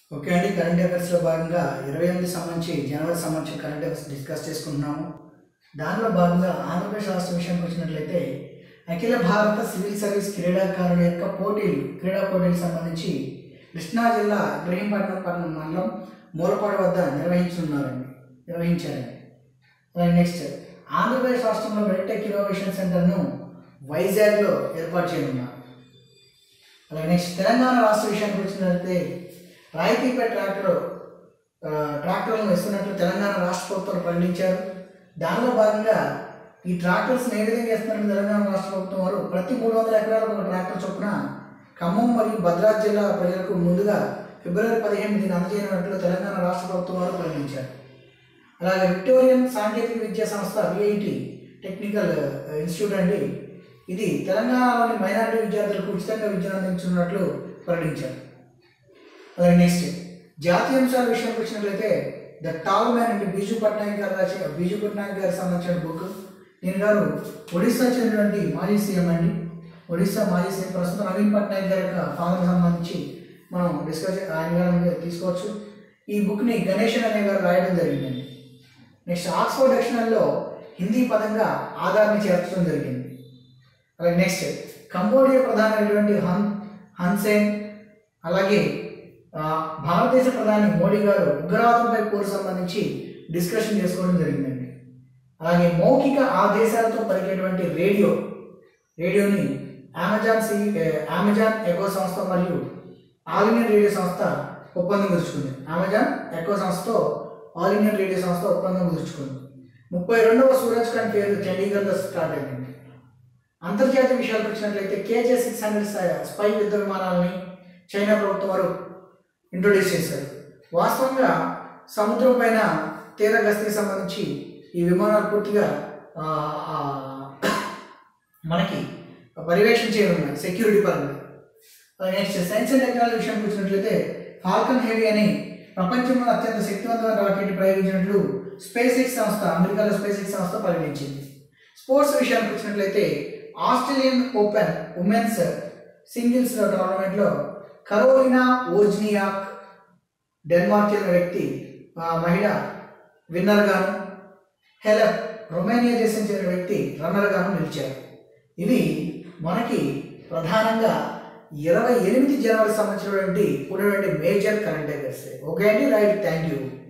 okay అండి current అఫైర్స్లో భాగంగా ఇరవై ఎనిమిది సంబంధించి జనవరి సంబంధించి కరెంట్ అఫైర్స్ డిస్కస్ చేసుకుంటున్నాము దానిలో భాగంగా ఆంధ్రప్రదేశ్ రాష్ట్ర విషయానికి వచ్చినట్లయితే అఖిల భారత సివిల్ సర్వీస్ క్రీడాకారుల యొక్క పోటీలు క్రీడా పోటీలకు సంబంధించి కృష్ణా జిల్లా ఇబ్రహీంపట్నం పట్నం మండలం మూలపాడు వద్ద నిర్వహించున్నారండి నిర్వహించారండి అలాగే నెక్స్ట్ ఆంధ్రప్రదేశ్ రాష్ట్రంలో మెడిటెక్ ఇన్నోవేషన్ సెంటర్ను వైజాగ్లో ఏర్పాటు చేయనున్నారు అలాగే నెక్స్ట్ తెలంగాణ రాష్ట్ర విషయానికి వచ్చినట్లయితే రాయితీపై ట్రాక్టర్ ఆ, ట్రాక్టర్లను ఇస్తున్నట్లు తెలంగాణ రాష్ట్ర ప్రభుత్వం ప్రకటించారు దానిలో భాగంగా ఈ ట్రాక్టర్స్ ఏ విధంగా ఇస్తున్నారని తెలంగాణ రాష్ట్ర ప్రభుత్వం వారు ప్రతి మూడు వందల ఎకరాలకు ఒక ట్రాక్టర్ చొప్పున ఖమ్మం మరియు భద్రాద్రి జిల్లా ప్రజలకు ముందుగా ఫిబ్రవరి పదిహేను దీన్ని అందజేయనున్నట్లు తెలంగాణ రాష్ట్ర ప్రభుత్వం వారు ప్రకటించారు అలాగే విక్టోరియన్ సాంకేతిక విద్యా సంస్థ విఐటి టెక్నికల్ ఆ, ఇన్స్టిట్యూట్ అండి ఇది తెలంగాణలోని మైనారిటీ విద్యార్థులకు ఉచితంగా విద్యను అందించనున్నట్లు ప్రకటించారు అలాగే నెక్స్ట్ జాతీయ అంశాల విషయానికి వచ్చినట్లయితే ద టాల్ మ్యాన్ అంటే బీజు పట్నాయక్ గారు రాసిన బీజు పట్నాయక్ గారికి సంబంధించిన బుక్ దీని గారు ఒడిస్సా చెందినటువంటి మాజీ సీఎం అండి ఒడిస్సా మాజీ సీఎం ప్రస్తుతం నవీన్ పట్నాయక్ గారి యొక్క ఫాదర్కి సంబంధించి మనం డిస్కస్ ఆయన గారు తీసుకోవచ్చు ఈ బుక్ని గణేషన్ అనే గారు రాయడం జరిగిందండి నెక్స్ట్ ఆక్స్ఫర్డ్ డిక్షనరీలో హిందీ పదంగా ఆధార్ని చేర్చడం జరిగింది అలాగే నెక్స్ట్ కంబోడియా ప్రధానమైనటువంటి హన్ హన్సేన్ అలాగే ఆ, భారతదేశ ప్రధాని మోడీ గారు ఉగ్రవాదంపై పోరు సంబంధించి డిస్కషన్ చేసుకోవడం జరిగిందండి అలాగే మౌఖిక ఆ దేశాలతో పలికేటువంటి రేడియో రేడియోని Amazon C A, Amazon Echo సంస్థ మరియు ఆల్ ఇండియన్ రేడియో సంస్థ ఒప్పందం కుదుర్చుకుంది అమెజాన్ ఎకో సంస్థతో ఆల్ ఇండియన్ రేడియో సంస్థ ఒప్పందం కుదుర్చుకుంది ముప్పై రెండవ సూరజ్ ఖండ్ పేరు చండీగఢ్లో స్టార్ట్ అయింది అంతర్జాతీయ విషయాలకు వచ్చినట్లయితే కేజే సిక్స్ హండ్రెడ్ స్పై యుద్ధ విమానాలని చైనా ప్రభుత్వం వారు ఇంట్రొడ్యూస్ చేశారు వాస్తవంగా సముద్రం పైన తీర గస్తీకి సంబంధించి ఈ విమానాలు పూర్తిగా ఆ, ఆ, మనకి పర్యవేక్షణ చేయనున్నాయి సెక్యూరిటీ పరంగా నెక్స్ట్ సైన్స్ అండ్ టెక్నాలజీ విషయానికి వచ్చినట్లయితే ఫాల్కన్ హెవీ అని ప్రపంచంలో అత్యంత శక్తివంతమైన రాకెట్ ప్రయోగించినట్లు స్పేస్ ఎక్స్ సంస్థ అమెరికాలో స్పేస్ ఎక్స్ సంస్థ ప్రకటించింది స్పోర్ట్స్ విషయానికి వచ్చినట్లయితే ఆస్ట్రేలియన్ ఓపెన్ ఉమెన్స్ సింగిల్స్ టోర్నమెంట్లో కరోలినా ఓజ్నియాక్ డెన్మార్క్ చెందిన వ్యక్తి ఆ మహిళ విన్నర్ గాను హెలెప్ రొమేనియా దేశం చెందిన వ్యక్తి రన్నర్ గాను నిలిచారు ఇవి మనకి ప్రధానంగా ఇరవై ఎనిమిది జనవరి సంబంధించినటువంటి ఉన్నటువంటి మేజర్ కరెంట్ అఫైర్స్ ఓకే అండి రైట్ థ్యాంక్ యూ